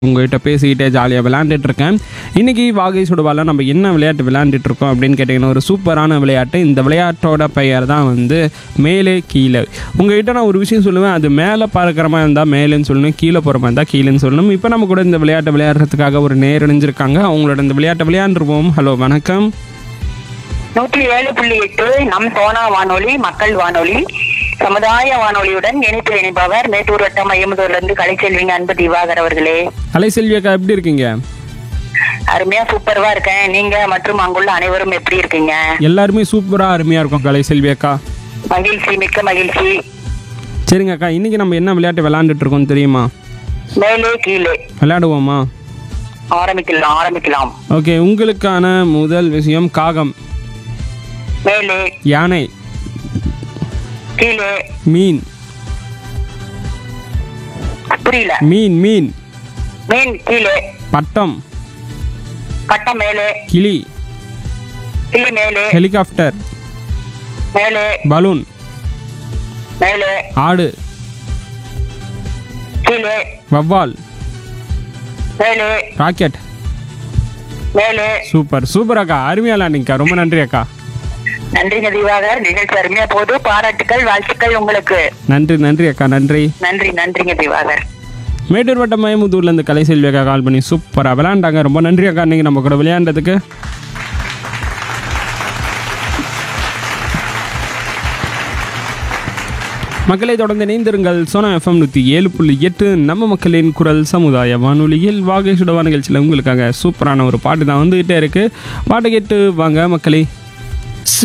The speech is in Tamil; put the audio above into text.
உங்ககிட்ட பேசிக்கிட்டே ஜாலியாக விளையாண்டுட்டு இருக்கேன் இன்னைக்கு வாகை சுடுவால நம்ம என்ன விளையாட்டு விளையாண்டுட்டு இருக்கோம் அப்படின்னு கேட்டிங்கன்னா ஒரு சூப்பரான விளையாட்டு இந்த விளையாட்டோட பெயர் தான் வந்து மேலே கீழே உங்ககிட்ட நான் ஒரு விஷயம் சொல்லுவேன் அது மேலே பறக்கிற மாதிரி இருந்தால் மேலேன்னு சொல்லணும் கீழே போகிற மாதிரி இருந்தால் கீழேன்னு சொல்லணும் இப்போ நம்ம கூட இந்த விளையாட்டை விளையாடுறதுக்காக ஒரு நேர் இணைஞ்சிருக்காங்க அவங்களோட இந்த விளையாட்டை விளையாண்டுருவோம் ஹலோ வணக்கம் நூற்றி ஏழு புள்ளி எட்டு நம் சோனா வானொலி மக்கள் வானொலி சமுதாய வானொலியுடன் இணைப்பு இணைப்பவர் மேட்டூர் வட்டம் ஐயம்பதூர்ல இருந்து கலைச்செல்விங்க அன்பு திவாகர் அவர்களே அலைசெல்வி அக்கா எப்படி இருக்கீங்க அருமையா சூப்பர்வா இருக்கேன் நீங்க மற்றும் அங்குள்ள அனைவரும் எப்படி இருக்கீங்க எல்லாருமே சூப்பராக அருமையாக இருக்கும் கலைசெல்வி அக்கா மகிழ்ச்சி மிக்க மகிழ்ச்சி சரிங்க அக்கா இன்னைக்கு நம்ம என்ன விளையாட்டு விளையாண்டுட்டு இருக்கோம் தெரியுமா மேலே கீழே விளையாடுவோமா ஆரம்பிக்கலாம் ஆரம்பிக்கலாம் ஓகே உங்களுக்கான முதல் விஷயம் காகம் மேலே யானை கீழே மீன் புரியல மீன் மீன் மீன் கீழே பட்டம் பட்டம் மேலே கிளி கிளி மேலே ஹெலிகாப்டர் மேலே பலூன் மேலே ஆடு கீழே வவ்வால் மேலே ராக்கெட் மேலே சூப்பர் சூப்பர் அக்கா அருமையா விளையாண்டிங்கக்கா ரொம்ப நன்றி அக்கா நன்றிங்க திவாகர் நிகழ்ச்சி அருமையா போது பாராட்டுக்கள் வாழ்த்துக்கள் உங்களுக்கு நன்றி நன்றி அக்கா நன்றி நன்றி நன்றிங்க திவாகர் மேட்டூர் வட்டம் மயமுதூர்லேருந்து கலைசெல்வி அக்கா கால் பண்ணி சூப்பராக விளையாண்டாங்க ரொம்ப நன்றி அக்கா இன்னைக்கு நம்ம கூட விளையாண்டதுக்கு மக்களை தொடர்ந்து இணைந்திருங்கள் சோனா எஃப்எம் நூற்றி ஏழு புள்ளி எட்டு நம்ம மக்களின் குரல் சமுதாய வானொலியில் வாகை சுடவா நிகழ்ச்சியில் உங்களுக்காக சூப்பரான ஒரு பாட்டு தான் வந்துகிட்டே இருக்கு பாட்டை கேட்டு வாங்க மக்களே